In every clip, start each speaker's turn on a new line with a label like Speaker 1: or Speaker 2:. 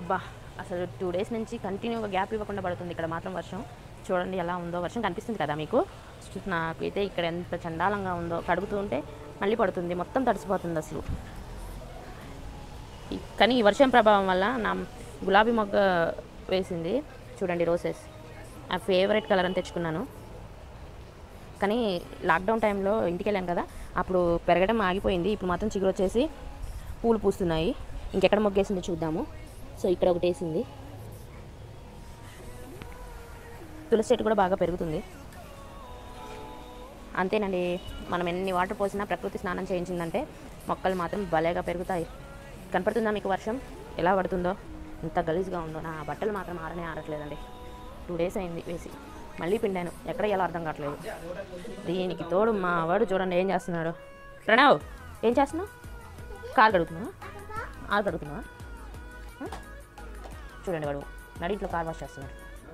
Speaker 1: బా అసలు two days నుంచి కంటిన్యూగా గ్యాప్ ఇవ్వకుండా పడుతుంది ఇక్కడ మాత్రం వర్షం చూడండి ఎలా ఉందో వర్షం కనిపిస్తుంది కదా మీకు నాకైతే ఇక్కడ ఎంత చండాలంగా ఉందో కడుగుతూ ఉంటే మళ్ళీ పడుతుంది మొత్తం తడిసిపోతుంది అసలు ఈ- కానీ ఈ వర్షం ప్రభావం వల్ల నా గులాబీ మొగ్గ వేసింది చూడండి రోసెస్ ఆ ఫేవరెట్ కలర్ అని తెచ్చుకున్నాను కానీ లాక్డౌన్ టైంలో ఇంటికి వెళ్ళాను కదా అప్పుడు పెరగడం ఆగిపోయింది ఇప్పుడు మాత్రం చిగురు వచ్చేసి పూలు పూస్తున్నాయి ఇంకెక్కడ మొగ్గేసిందో చూద్దాము సో ఇక్కడ ఒకటి వేసింది తులసి చెట్టు కూడా బాగా పెరుగుతుంది అంతేనండి మనం ఎన్ని వాటర్ పోసినా ప్రకృతి స్నానం చేయించిందంటే మొక్కలు మాత్రం భలేగా పెరుగుతాయి కనపడుతుందా మీకు వర్షం ఎలా పడుతుందో ఎంత గలీజ్గా ఉందో నా బట్టలు మాత్రం ఆరనే ఆరట్లేదండి టూ డేస్ అయింది వేసి మళ్ళీ పిండాను ఎక్కడ ఎలా అర్థం కావట్లేదు దీనికి తోడు మా వాడు చూడండి ఏం చేస్తున్నాడు ప్రణవ్ ఏం చేస్తున్నావు కాలు కడుగుతున్నావా ఆలు కడుగుతున్నావా ఆ? చూడండి వాడు నడిట్లో కార్ వాష్ చేస్తున్నాడు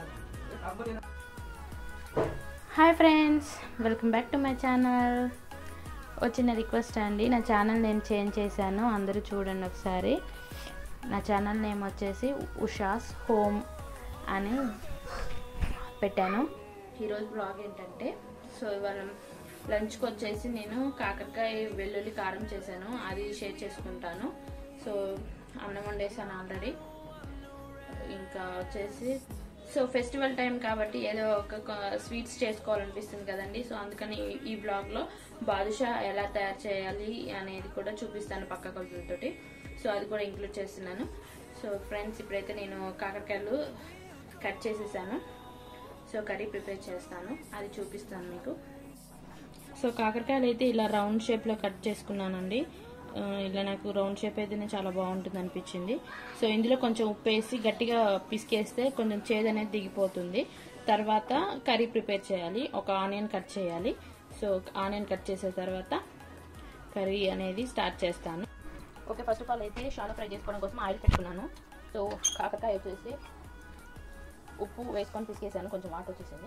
Speaker 2: hi friends welcome back to my channel వచ్చిన రిక్వెస్ట్ అండి నా ఛానల్ నేను చేంజ్ చేశాను అందరూ చూడండి ఒకసారి నా ఛానల్ నేమ్ వచ్చేసి ఉషాస్ హోమ్ అని పెట్టాను ఈరోజు బ్లాగ్ ఏంటంటే సో ఇవాళ లంచ్కి వచ్చేసి నేను కాకరకాయ వెల్లుల్లి కారం చేశాను అది షేర్ చేసుకుంటాను సో అన్నం వండేసాను ఆల్రెడీ ఇంకా వచ్చేసి సో ఫెస్టివల్ టైం కాబట్టి ఏదో ఒక స్వీట్స్ చేసుకోవాలనిపిస్తుంది కదండి సో అందుకని ఈ- ఈ బ్లాగ్లో బాదుషా ఎలా తయారు చేయాలి అనేది కూడా చూపిస్తాను పక్క కొలతలతోటి సో అది కూడా ఇంక్లూడ్ చేస్తున్నాను సో ఫ్రెండ్స్ ఇప్పుడైతే నేను కాకరకాయలు కట్ చేసేసాను సో కర్రీ ప్రిపేర్ చేస్తాను అది చూపిస్తాను మీకు సో కాకరకాయలు అయితే ఇలా రౌండ్ షేప్లో కట్ చేసుకున్నానండి ఆ, ఇలా నాకు రౌండ్ షేప్ అయితేనే చాలా బాగుంటుంది అనిపించింది సో ఇందులో కొంచెం ఉప్పు వేసి గట్టిగా పిసికేస్తే కొంచెం చేదు అనేది దిగిపోతుంది తర్వాత కర్రీ ప్రిపేర్ చేయాలి ఒక ఆనియన్ కట్ చేయాలి సో ఆనియన్ కట్ చేసిన తర్వాత కర్రీ అనేది స్టార్ట్ చేస్తాను
Speaker 1: ఓకే ఫస్ట్ ఆఫ్ ఆల్ అయితే షాలో ఫ్రై చేసుకోవడం కోసం ఆయిల్ పెట్టుకున్నాను సో కాకరకాయ వచ్చేసి ఉప్పు వేసుకొని పిసికేసాను కొంచెం వాటర్ వచ్చేసింది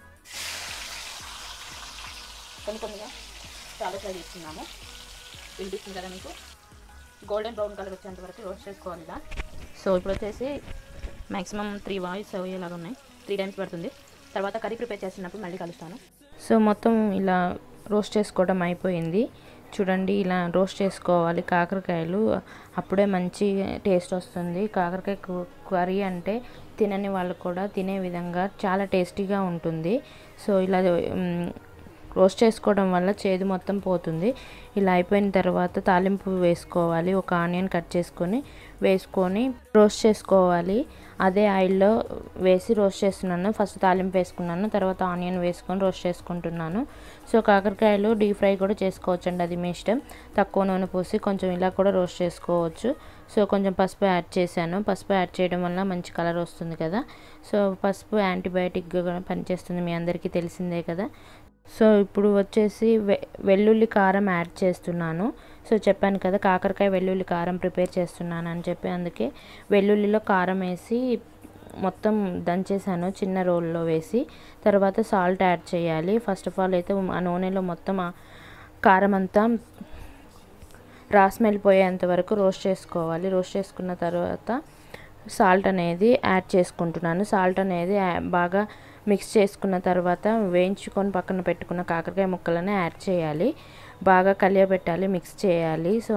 Speaker 1: కొన్ని కొన్నిగా షాలో ఫ్రై చేసుకున్నాము వినిపిస్తుంది కదా మీకు గోల్డెన్ బ్రౌన్ కలర్ వచ్చేంత వరకు రోస్ట్ చేసుకోవాలి ఇలా సో ఇప్పుడు వచ్చేసి మ్యాక్సిమం త్రీ వాయిస్ అయ్యేలాగా ఉన్నాయి త్రీ టైమ్స్ పడుతుంది తర్వాత కర్రీ ప్రిపేర్ చేసినప్పుడు మళ్ళీ కలుస్తాను
Speaker 2: సో మొత్తం ఇలా రోస్ట్ చేసుకోవడం అయిపోయింది చూడండి ఇలా రోస్ట్ చేసుకోవాలి కాకరకాయలు అప్పుడే మంచి టేస్ట్ వస్తుంది కాకరకాయ కు- కర్రీ అంటే తినని వాళ్ళు కూడా తినే విధంగా చాలా టేస్టీగా ఉంటుంది సో ఇలా మ్, రోస్ట్ చేసుకోవడం వల్ల చేదు మొత్తం పోతుంది ఇలా అయిపోయిన తర్వాత తాలింపు వేసుకోవాలి ఒక ఆనియన్ కట్ చేసుకొని వేసుకొని రోస్ట్ చేసుకోవాలి అదే ఆయిల్లో వేసి రోస్ట్ చేస్తున్నాను ఫస్ట్ తాలింపు వేసుకున్నాను తర్వాత ఆనియన్ వేసుకొని రోస్ట్ చేసుకుంటున్నాను సో కాకరకాయలు డీప్ ఫ్రై కూడా చేసుకోవచ్చు అండి అది మీ ఇష్టం తక్కువ నూనె పోసి కొంచెం ఇలా కూడా రోస్ట్ చేసుకోవచ్చు సో కొంచెం పసుపు యాడ్ చేశాను పసుపు యాడ్ చేయడం వల్ల మంచి కలర్ వస్తుంది కదా సో పసుపు యాంటీబయాటిక్గా కూడా పనిచేస్తుంది మీ అందరికీ తెలిసిందే కదా సో ఇప్పుడు వచ్చేసి వె వెల్లుల్లి కారం యాడ్ చేస్తున్నాను సో చెప్పాను కదా కాకరకాయ వెల్లుల్లి కారం ప్రిపేర్ చేస్తున్నాను అని చెప్పి అందుకే వెల్లుల్లిలో కారం వేసి మొత్తం దంచేసాను చిన్న రోల్లో వేసి తర్వాత సాల్ట్ యాడ్ చేయాలి ఫస్ట్ ఆఫ్ ఆల్ అయితే ఆ నూనెలో మొత్తం ఆ కారం అంతా రాస్మెల్ పోయేంత వరకు రోస్ట్ చేసుకోవాలి రోస్ట్ చేసుకున్న తర్వాత సాల్ట్ అనేది యాడ్ చేసుకుంటున్నాను సాల్ట్ అనేది యా- బాగా మిక్స్ చేసుకున్న తర్వాత వేయించుకొని పక్కన పెట్టుకున్న కాకరకాయ ముక్కలను యాడ్ చేయాలి బాగా కలియబెట్టాలి మిక్స్ చేయాలి సో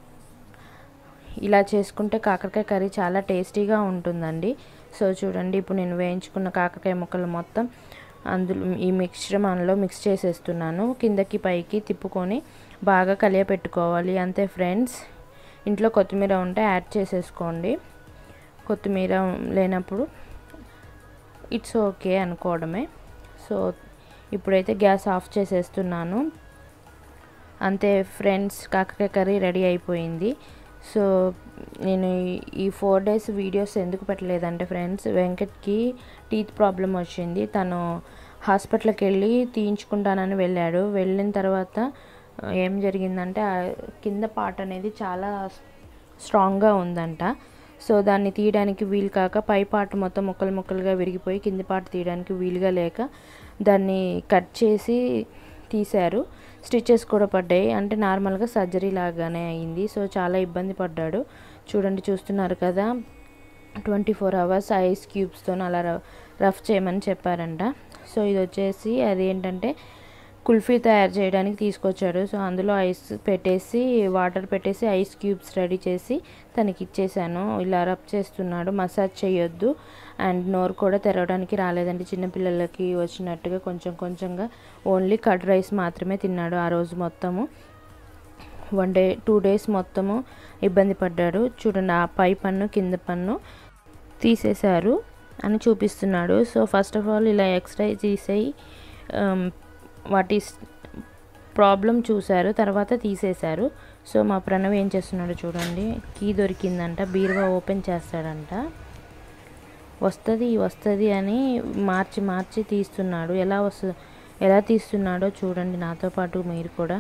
Speaker 2: ఇలా చేసుకుంటే కాకరకాయ కర్రీ చాలా టేస్టీగా ఉంటుందండి సో చూడండి ఇప్పుడు నేను వేయించుకున్న కాకరకాయ ముక్కలు మొత్తం అందులో ఈ మిశ్రమంలో మిక్స్ చేసేస్తున్నాను కిందకి పైకి తిప్పుకొని బాగా కలియపెట్టుకోవాలి అంతే ఫ్రెండ్స్ ఇంట్లో కొత్తిమీర ఉంటే యాడ్ చేసేసుకోండి కొత్తిమీర లేనప్పుడు ఇట్స్ ఓకే అనుకోవడమే సో ఇప్పుడైతే గ్యాస్ ఆఫ్ చేసేస్తున్నాను అంతే ఫ్రెండ్స్ కాకరకాయ కర్రీ రెడీ అయిపోయింది సో నేను ఈ- ఈ ఫోర్ డేస్ వీడియోస్ ఎందుకు పెట్టలేదంటే ఫ్రెండ్స్ వెంకట్కి టీత్ ప్రాబ్లం వచ్చింది తను హాస్పిటల్కి వెళ్ళి తీయించుకుంటానని వెళ్ళాడు వెళ్ళిన తర్వాత ఆ, ఏం జరిగిందంటే ఆ కింద పార్ట్ అనేది చాలా స్ట్రాంగ్గా ఉందంట సో దాన్ని తీయడానికి వీలు కాక పై పార్ట్ మొత్తం ముక్కలు ముక్కలుగా విరిగిపోయి కింది పార్ట్ తీయడానికి వీలుగా లేక దాన్ని కట్ చేసి తీశారు స్టిచెస్ కూడా పడ్డాయి అంటే నార్మల్గా సర్జరీ లాగానే అయింది సో చాలా ఇబ్బంది పడ్డాడు చూడండి చూస్తున్నారు కదా ట్వంటీ ఫోర్ అవర్స్ ఐస్ క్యూబ్స్తో అలా ర- రఫ్ చేయమని చెప్పారంట సో ఇది వచ్చేసి అది ఏంటంటే కుల్ఫీ తయారు చేయడానికి తీసుకొచ్చాడు సో అందులో ఐస్ పెట్టేసి వాటర్ పెట్టేసి ఐస్ క్యూబ్స్ రెడీ చేసి తనకి ఇచ్చేసాను ఇలా రబ్ చేస్తున్నాడు మసాజ్ చేయొద్దు అండ్ నోరు కూడా తెరవడానికి రాలేదండి చిన్నపిల్లలకి వచ్చినట్టుగా కొంచెం కొంచెంగా ఓన్లీ కర్డ్ రైస్ మాత్రమే తిన్నాడు ఆ రోజు మొత్తము వన్ డే టూ డేస్ మొత్తము ఇబ్బంది పడ్డాడు చూడండి ఆ పై పన్ను కింద పన్ను తీసేశారు అని చూపిస్తున్నాడు సో ఫస్ట్ ఆఫ్ ఆల్ ఇలా ఎక్స్రే తీసేయి వాటి ప్రాబ్లం చూశారు తర్వాత తీసేశారు సో మా ప్రణవ్ ఏం చేస్తున్నాడు చూడండి కీ దొరికిందంట బీరువా ఓపెన్ చేస్తాడంట వస్తుంది వస్తుంది అని మార్చి మార్చి తీస్తున్నాడు ఎలా వస్తు ఎలా తీస్తున్నాడో చూడండి నాతో పాటు మీరు కూడా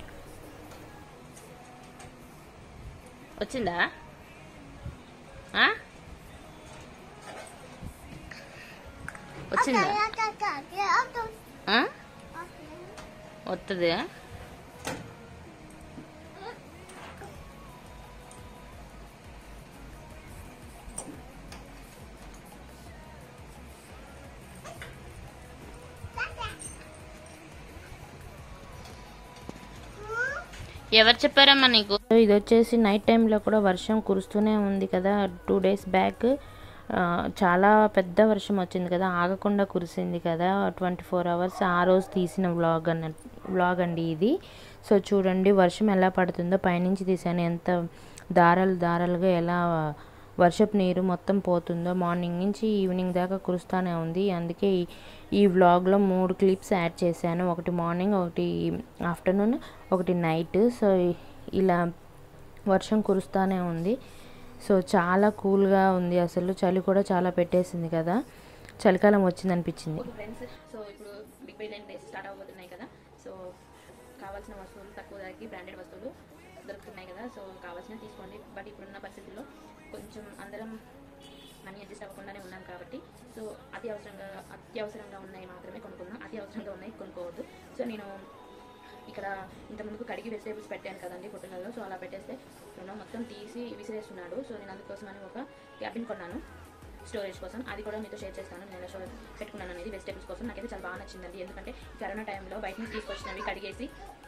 Speaker 1: వచ్చిందా ఆ? వచ్చిందా ఆ? వస్తుంది ఎవరు చెప్పారమ్మా నీకు
Speaker 2: సో ఇది వచ్చేసి నైట్ టైంలో కూడా వర్షం కురుస్తూనే ఉంది కదా టూ డేస్ బ్యాక్ చాలా పెద్ద వర్షం వచ్చింది కదా ఆగకుండా కురిసింది కదా ట్వంటీ ఫోర్ అవర్స్ ఆ రోజు తీసిన వ్లాగ్ అన్న వ్లాగ్ అండి ఇది సో చూడండి వర్షం ఎలా పడుతుందో పైనుంచి తీసాను ఎంత దారాలు దారాలుగా ఎలా వర్షపు నీరు మొత్తం పోతుందో మార్నింగ్ నుంచి ఈవినింగ్ దాకా కురుస్తూనే ఉంది అందుకే ఈ ఈ వ్లాగ్లో మూడు క్లిప్స్ యాడ్ చేశాను ఒకటి మార్నింగ్ ఒకటి ఆఫ్టర్నూన్ ఒకటి నైట్ సో ఇలా వర్షం కురుస్తూనే ఉంది సో చాలా కూల్గా ఉంది అసలు చలి కూడా చాలా పెట్టేసింది కదా చలికాలం వచ్చింది అనిపించింది
Speaker 1: ఫ్రెండ్స్ సో ఇప్పుడు బిగ్ బిలియన్ డేస్ స్టార్ట్ అవబోతున్నాయి కదా సో కావాల్సిన వస్తువులు తక్కువ ధరకి బ్రాండెడ్ వస్తువులు దొరుకుతున్నాయి కదా సో కావాల్సిన తీసుకోండి బట్ ఇప్పుడున్న పరిస్థితుల్లో కొంచెం అందరం మనీ అడ్జస్ట్ అవ్వకుండానే ఉన్నాం కాబట్టి సో అతి అవసరంగా అత్యవసరంగా ఉన్నాయి మాత్రమే కొనుక్కుందాం అతి అవసరంగా ఉన్నాయి కొనుక్కోవద్దు సో నేను ఇక్కడ ఇంతకుముందుకు కడిగి వెజిటేబుల్స్ పెట్టాను కదండి పొట్టులలో సో అలా పెట్టేస్తే నేను మొత్తం తీసి విసిరేస్తున్నాడు సో నేను అందుకోసమని ఒక క్యాబిన్ కొన్నాను స్టోరేజ్ కోసం అది కూడా మీతో షేర్ చేస్తాను నేను ఎలా పెట్టుకున్నాను అనేది వెజిటేబుల్స్ కోసం నాకైతే చాలా బాగా నచ్చిందండి ఎందుకంటే కరోనా టైంలో బయట నుంచి తీసుకొచ్చినవి కడిగేసి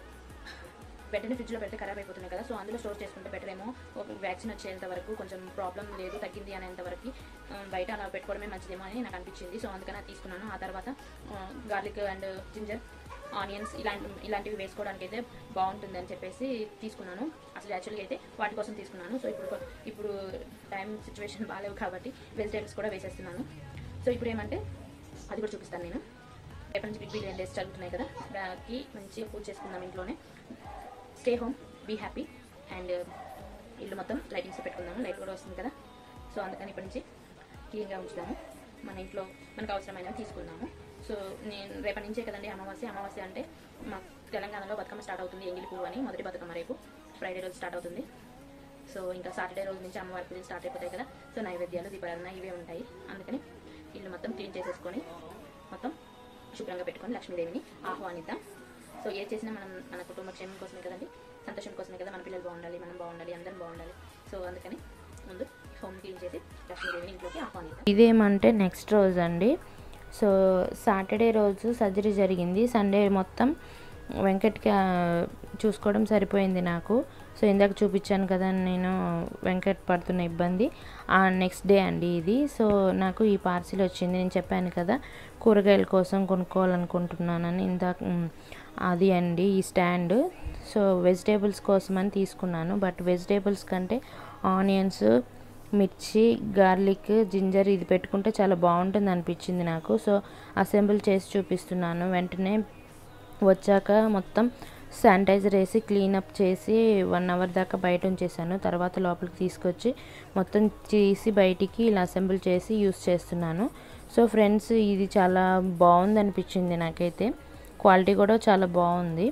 Speaker 1: వెంటనే ఫ్రిడ్జ్లో పెడితే ఖరాబ్ అయిపోతున్నాయి కదా సో అందులో స్టోర్ చేసుకుంటే బెటర్ ఏమో ఒక వ్యాక్సిన్ వచ్చేంత వరకు కొంచెం ప్రాబ్లం లేదు తగ్గింది అనేంత వరకు ఆ, బయట అలా పెట్టుకోవడమే మంచిదేమో అని నాకు అనిపించింది సో అందుకని అది తీసుకున్నాను ఆ తర్వాత గార్లిక్ అండ్ జింజర్ ఆనియన్స్ ఇలాంటి ఇలాంటివి వేసుకోవడానికి అయితే బాగుంటుంది అని చెప్పేసి తీసుకున్నాను అసలు యాక్చువల్గా అయితే వాటి కోసం తీసుకున్నాను సో ఇప్పుడు ఇప్పుడు టైం సిచ్యువేషన్ బాగాలేవు కాబట్టి వెజిటేబుల్స్ కూడా వేసేస్తున్నాను సో ఇప్పుడు ఏమంటే అది కూడా చూపిస్తాను నేను రేపటి నుంచి బిగ్ బిలియన్ డేస్ జరుగుతున్నాయి కదా దానికి మంచిగా పూజ చేసుకుందాం ఇంట్లోనే stay home be happy and ఇల్లు మొత్తం లైటింగ్స్ పెట్టుకుందాము లైట్ కూడా వస్తుంది కదా సో అందుకని ఇప్పటి నుంచి క్లీన్గా ఉంచుదాము మన ఇంట్లో మనకు అవసరమైనవి తీసుకుందాము సో నేను రేపటి నుంచే కదండి అమావాస్య అమావాస్య అంటే మా తెలంగాణలో బతుకమ్మ స్టార్ట్ అవుతుంది ఎంగిలి పువ్వు అని మొదటి బతుకమ్మ రేపు ఫ్రైడే రోజు స్టార్ట్ అవుతుంది సో ఇంకా సాటర్డే రోజు నుంచి అమ్మవారి పూజలు స్టార్ట్ అయిపోతాయి కదా సో నైవేద్యాలు దీపారాధన ఇవే ఉంటాయి అందుకని ఇల్లు మొత్తం క్లీన్ చేసేసుకొని మొత్తం శుభ్రంగా పెట్టుకొని లక్ష్మీదేవిని ఆహ్వానిద్దాం సో ఏ చేసినా మనం మన కుటుంబ క్షేమం కోసమే కదండి సంతోషం కోసమే కదా మన పిల్లలు బాగుండాలి మనం బాగుండాలి అందరం బాగుండాలి సో అందుకని ముందు హోమ్ క్లీన్ చేసి లక్ష్మీదేవిని ఇంట్లోకి ఆహ్వానిద్దాం
Speaker 2: ఇదేమంటే నెక్స్ట్ రోజు అండి సో సాటర్డే రోజు సర్జరీ జరిగింది సండే మొత్తం వెంకట్కి ఆ, చూసుకోవడం సరిపోయింది నాకు సో ఇందాక చూపించాను కదా నేను వెంకట్ పడుతున్న ఇబ్బంది ఆ నెక్స్ట్ డే అండి ఇది సో నాకు ఈ పార్సిల్ వచ్చింది నేను చెప్పాను కదా కూరగాయల కోసం కొనుక్కోవాలనుకుంటున్నానని ఇందాక మ్, అది అండి ఈ స్టాండ్ సో వెజిటేబుల్స్ కోసం అని తీసుకున్నాను బట్ వెజిటేబుల్స్ కంటే ఆనియన్స్ మిర్చి గార్లిక్ జింజర్ ఇది పెట్టుకుంటే చాలా బాగుంటుంది అనిపించింది నాకు సో అసెంబుల్ చేసి చూపిస్తున్నాను వెంటనే వచ్చాక మొత్తం శానిటైజర్ వేసి క్లీనప్ చేసి వన్ అవర్ దాకా బయట ఉంచేసాను తర్వాత లోపలికి తీసుకొచ్చి మొత్తం తీసి బయటికి ఇలా అసెంబుల్ చేసి యూస్ చేస్తున్నాను సో ఫ్రెండ్స్ ఇది చాలా బాగుంది అనిపించింది నాకైతే క్వాలిటీ కూడా చాలా బాగుంది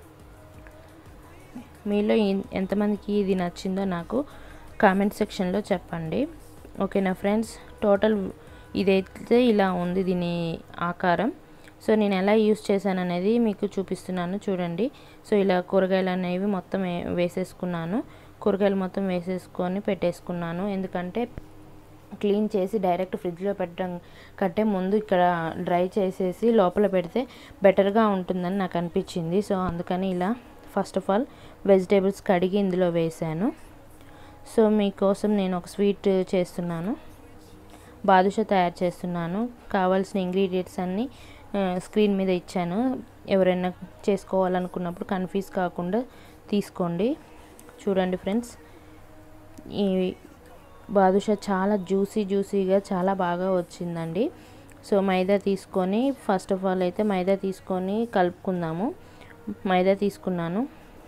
Speaker 2: మీలో ఎన్- ఎంతమందికి ఇది నచ్చిందో నాకు కామెంట్ సెక్షన్లో చెప్పండి ఓకేనా ఫ్రెండ్స్ టోటల్ ఇదైతే ఇలా ఉంది దీని ఆకారం సో నేను ఎలా యూస్ చేశాను అనేది మీకు చూపిస్తున్నాను చూడండి సో ఇలా కూరగాయలు అనేవి మొత్తం వే- వేసేసుకున్నాను కూరగాయలు మొత్తం వేసేసుకొని పెట్టేసుకున్నాను ఎందుకంటే క్లీన్ చేసి డైరెక్ట్ ఫ్రిడ్జ్లో పెట్టడం కంటే ముందు ఇక్కడ డ్రై చేసేసి లోపల పెడితే బెటర్గా ఉంటుందని నాకు అనిపించింది సో అందుకని ఇలా ఫస్ట్ ఆఫ్ ఆల్ వెజిటేబుల్స్ కడిగి ఇందులో వేసాను సో మీకోసం నేను ఒక స్వీట్ చేస్తున్నాను బాదుషా తయారు చేస్తున్నాను కావాల్సిన ఇంగ్రీడియంట్స్ అన్నీ ఆ, స్క్రీన్ మీద ఇచ్చాను ఎవరైనా చేసుకోవాలనుకున్నప్పుడు కన్ఫ్యూజ్ కాకుండా తీసుకోండి చూడండి ఫ్రెండ్స్ ఈ బాదుషా చాలా జ్యూసీ జ్యూసీగా చాలా బాగా వచ్చిందండి సో మైదా తీసుకొని ఫస్ట్ ఆఫ్ ఆల్ అయితే మైదా తీసుకొని కలుపుకుందాము మైదా తీసుకున్నాను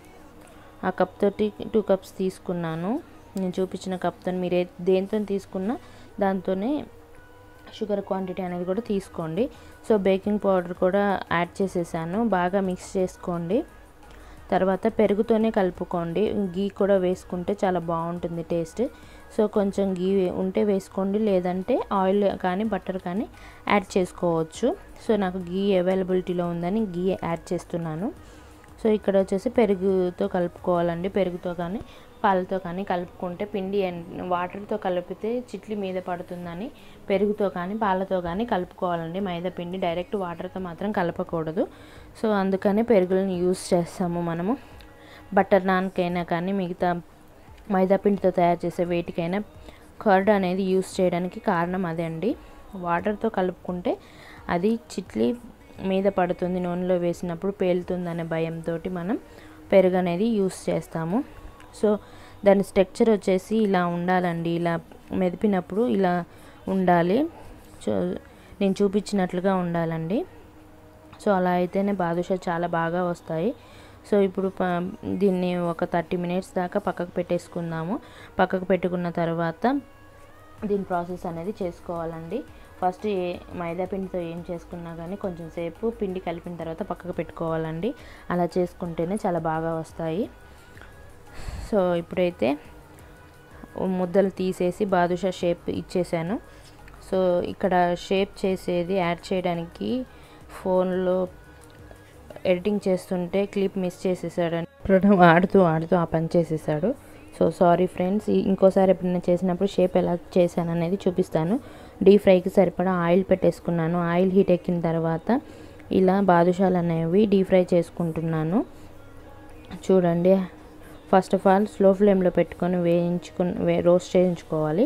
Speaker 2: ఆ కప్ తోటి టూ కప్స్ తీసుకున్నాను నేను చూపించిన కప్తో మీరు ఏ దేంతో తీసుకున్నా దాంతోనే షుగర్ క్వాంటిటీ అనేది కూడా తీసుకోండి సో బేకింగ్ పౌడర్ కూడా యాడ్ చేసేసాను బాగా మిక్స్ చేసుకోండి తర్వాత పెరుగుతోనే కలుపుకోండి గీ కూడా వేసుకుంటే చాలా బాగుంటుంది టేస్ట్ సో కొంచెం గీ ఉంటే వేసుకోండి లేదంటే ఆయిల్ కానీ బటర్ కానీ యాడ్ చేసుకోవచ్చు సో నాకు గీ అవైలబిలిటీలో ఉందని గీ యాడ్ చేస్తున్నాను సో ఇక్కడ వచ్చేసి పెరుగుతో కలుపుకోవాలండి పెరుగుతో కానీ పాలతో కానీ కలుపుకుంటే పిండి ఎన్- వాటర్తో కలిపితే చిట్లి మీద పడుతుందని పెరుగుతో కానీ పాలతో కానీ కలుపుకోవాలండి మైదా పిండి డైరెక్ట్ వాటర్తో మాత్రం కలపకూడదు సో అందుకనే పెరుగులను యూస్ చేస్తాము మనము బటర్ నాన్కైనా కానీ మిగతా మైదా పిండితో తయారు చేసే వేటికైనా కర్డ్ అనేది యూస్ చేయడానికి కారణం అదే అండి వాటర్తో కలుపుకుంటే అది చిట్లి మీద పడుతుంది నూనెలో వేసినప్పుడు పేలుతుందనే భయంతో మనం పెరుగు అనేది యూస్ చేస్తాము సో దాని స్ట్రక్చర్ వచ్చేసి ఇలా ఉండాలండి ఇలా మెదిపినప్పుడు ఇలా ఉండాలి సో నేను చూపించినట్లుగా ఉండాలండి సో అలా అయితేనే బాదుషా చాలా బాగా వస్తాయి సో ఇప్పుడు ప దీన్ని ఒక థర్టీ మినిట్స్ దాకా పక్కకు పెట్టేసుకుందాము పక్కకు పెట్టుకున్న తర్వాత దీని ప్రాసెస్ అనేది చేసుకోవాలండి ఫస్ట్ ఏ మైదా పిండితో ఏం చేసుకున్నా కానీ కొంచెం సేపు పిండి కలిపిన తర్వాత పక్కకు పెట్టుకోవాలండి అలా చేసుకుంటేనే చాలా బాగా వస్తాయి సో ఇప్పుడైతే ముద్దలు తీసేసి బాదుషా షేప్ ఇచ్చేసాను సో ఇక్కడ షేప్ చేసేది యాడ్ చేయడానికి ఫోన్లో ఎడిటింగ్ చేస్తుంటే క్లిప్ మిస్ చేసేసాడని ప్రణవ్ ఆడుతూ ఆడుతూ ఆ పని చేసేసాడు సో సారీ ఫ్రెండ్స్ ఇంకోసారి ఎప్పుడైనా చేసినప్పుడు షేప్ ఎలా చేశాను అనేది చూపిస్తాను డీప్ ఫ్రైకి సరిపడా ఆయిల్ పెట్టేసుకున్నాను ఆయిల్ హీట్ ఎక్కిన తర్వాత ఇలా బాదుషాలు అనేవి డీప్ ఫ్రై చేసుకుంటున్నాను చూడండి ఫస్ట్ ఆఫ్ ఆల్ స్లో ఫ్లేమ్లో పెట్టుకొని వేయించుకుని వే రోస్ట్ చేయించుకోవాలి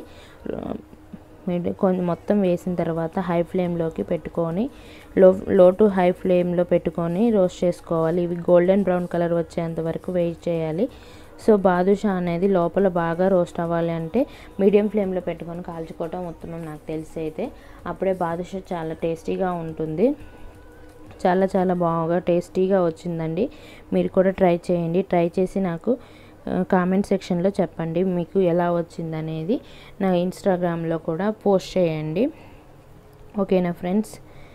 Speaker 2: మీడి కొంచెం మొత్తం వేసిన తర్వాత హై ఫ్లేమ్లోకి పెట్టుకొని లో లో టు హై ఫ్లేమ్లో పెట్టుకొని రోస్ట్ చేసుకోవాలి ఇవి గోల్డెన్ బ్రౌన్ కలర్ వచ్చేంత వరకు వెయిట్ చేయాలి సో బాదుషా అనేది లోపల బాగా రోస్ట్ అవ్వాలి అంటే మీడియం ఫ్లేమ్లో పెట్టుకొని కాల్చుకోవటం ఉత్తమం నాకు తెలిసి అయితే అప్పుడే బాదుషా చాలా టేస్టీగా ఉంటుంది చాలా చాలా బాగా టేస్టీగా వచ్చిందండి మీరు కూడా ట్రై చేయండి ట్రై చేసి నాకు కామెంట్ సెక్షన్లో చెప్పండి మీకు ఎలా వచ్చిందనేది నా ఇన్స్టాగ్రామ్లో కూడా పోస్ట్ చేయండి ఓకేనా ఫ్రెండ్స్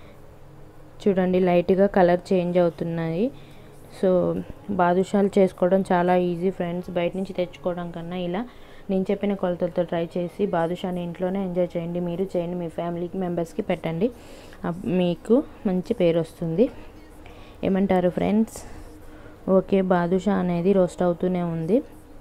Speaker 2: చూడండి లైట్గా కలర్ చేంజ్ అవుతున్నాయి సో బాదుషాలు చేసుకోవడం చాలా ఈజీ ఫ్రెండ్స్ బయట నుంచి తెచ్చుకోవడం కన్నా ఇలా నేను చెప్పిన కొలతలతో ట్రై చేసి బాదుషాని ఇంట్లోనే ఎంజాయ్ చేయండి మీరు చేయండి మీ ఫ్యామిలీ మెంబర్స్కి పెట్టండి అప్- మీకు మంచి పేరు వస్తుంది ఏమంటారు ఫ్రెండ్స్ ఓకే బాదుషా అనేది రోస్ట్ అవుతూనే ఉంది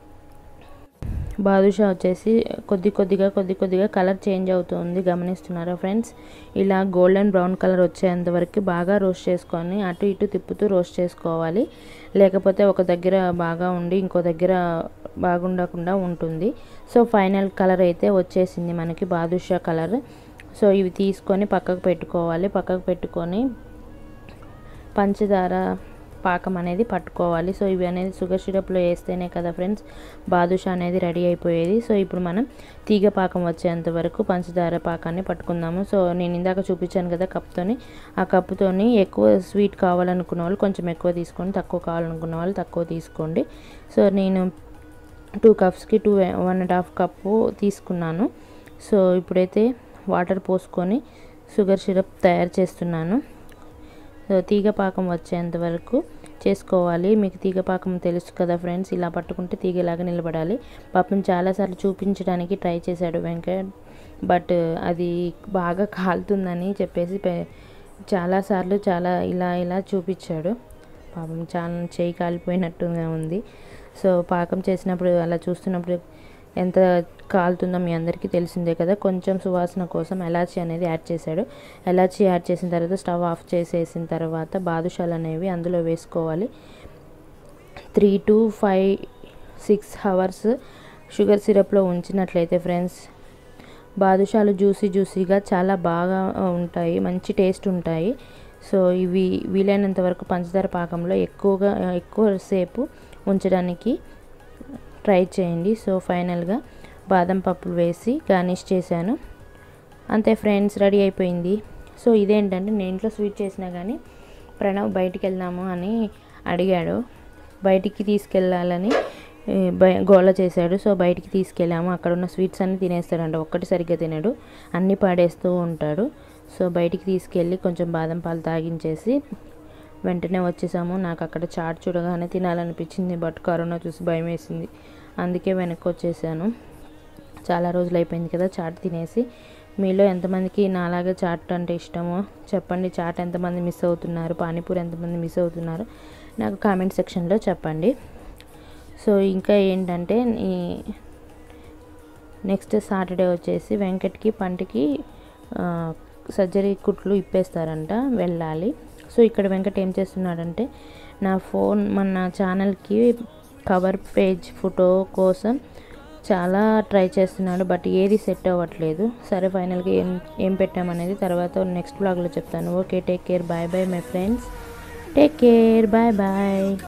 Speaker 2: బాదుషా వచ్చేసి కొద్ది కొద్దిగా కొద్ది కొద్దిగా కలర్ చేంజ్ అవుతుంది గమనిస్తున్నారా ఫ్రెండ్స్ ఇలా గోల్డెన్ బ్రౌన్ కలర్ వచ్చేంత వరకు బాగా రోస్ట్ చేసుకొని అటు ఇటు తిప్పుతూ రోస్ట్ చేసుకోవాలి లేకపోతే ఒక దగ్గర బాగా ఉండి ఇంకో దగ్గర బాగుండకుండా ఉంటుంది సో ఫైనల్ కలర్ అయితే వచ్చేసింది మనకి బాదుషా కలర్ సో ఇవి తీసుకొని పక్కకు పెట్టుకోవాలి పక్కకు పెట్టుకొని పంచదార పాకం అనేది పట్టుకోవాలి సో ఇవి అనేది షుగర్ సిరప్లో వేస్తేనే కదా ఫ్రెండ్స్ బాదుషా అనేది రెడీ అయిపోయేది సో ఇప్పుడు మనం తీగ పాకం వచ్చేంత వరకు పంచదార పాకాన్ని పట్టుకుందాము సో నేను ఇందాక చూపించాను కదా కప్తోని ఆ కప్పుతోని ఎక్కువ స్వీట్ కావాలనుకున్న వాళ్ళు కొంచెం ఎక్కువ తీసుకోండి తక్కువ కావాలనుకున్న వాళ్ళు తక్కువ తీసుకోండి సో నేను టూ కప్స్కి two one and half cup తీసుకున్నాను సో ఇప్పుడైతే వాటర్ పోసుకొని షుగర్ సిరప్ తయారు చేస్తున్నాను సో తీగ పాకం వచ్చేంత వరకు చేసుకోవాలి మీకు తీగ పాకం తెలుసు కదా ఫ్రెండ్స్ ఇలా పట్టుకుంటే తీగలాగా నిలబడాలి పాపం చాలాసార్లు చూపించడానికి ట్రై చేశాడు వెంకట్ బట్ అది బాగా కాలుతుందని చెప్పేసి పె- చాలాసార్లు చాలా ఇలా ఇలా చూపించాడు పాపం చాలా చేయి కాలిపోయినట్టుగా ఉంది సో పాకం చేసినప్పుడు అలా చూస్తున్నప్పుడు ఎంత కాలుతుందో మీ అందరికీ తెలిసిందే కదా కొంచెం సువాసన కోసం ఎలాచీ అనేది యాడ్ చేశాడు ఎలాచీ యాడ్ చేసిన తర్వాత స్టవ్ ఆఫ్ చేసేసిన తర్వాత బాదుషాలు అనేవి అందులో వేసుకోవాలి three to five six hours sugar సిరప్లో ఉంచినట్లయితే ఫ్రెండ్స్ బాదుషాలు జ్యూసీ జ్యూసీగా చాలా బాగా ఉంటాయి మంచి టేస్ట్ ఉంటాయి సో ఇవి వీలైనంత వరకు పంచదార పాకంలో ఎక్కువగా ఎక్కువ సేపు ఉంచడానికి ట్రై చేయండి సో ఫైనల్గా బాదం పప్పులు వేసి గార్నిష్ చేశాను అంతే ఫ్రెండ్స్ రెడీ అయిపోయింది సో ఇదేంటంటే నేను ఇంట్లో స్వీట్ చేసినా కానీ ప్రణవ్ బయటికి వెళ్దాము అని అడిగాడు బయటికి తీసుకెళ్ళాలని ఏ, బయ గోల చేశాడు సో బయటికి తీసుకెళ్ళాము అక్కడ ఉన్న స్వీట్స్ అన్నీ తినేస్తాడంట ఒక్కటి సరిగ్గా తినడు అన్నీ పాడేస్తూ ఉంటాడు సో బయటికి తీసుకెళ్ళి కొంచెం బాదం పాలు తాగించేసి వెంటనే వచ్చేసాము నాకు అక్కడ చాట్ చూడగానే తినాలనిపించింది బట్ కరోనా చూసి భయం వేసింది అందుకే వెనక్కి వచ్చేసాను చాలా రోజులు అయిపోయింది కదా చాట్ తినేసి మీలో ఎంతమందికి నాలాగే చాట్ అంటే ఇష్టమో చెప్పండి చాట్ ఎంతమంది మిస్ అవుతున్నారు పానీపూరి ఎంతమంది మిస్ అవుతున్నారు నాకు కామెంట్ సెక్షన్లో చెప్పండి సో ఇంకా ఏంటంటే ఈ నెక్స్ట్ సాటర్డే వచ్చేసి వెంకట్కి పంటికి ఆ, సర్జరీ కుట్లు ఇప్పేస్తారంట వెళ్ళాలి సో ఇక్కడ వెంకట్ ఏం చేస్తున్నాడంటే నా ఫోన్ మన ఛానల్కి కవర్ పేజ్ ఫోటో కోసం చాలా ట్రై చేస్తున్నాడు బట్ ఏది సెట్ అవ్వట్లేదు సరే ఫైనల్గా ఏం ఏం పెట్టామనేది తర్వాత నెక్స్ట్ బ్లాగ్లో చెప్తాను okay take care bye bye my friends take care bye bye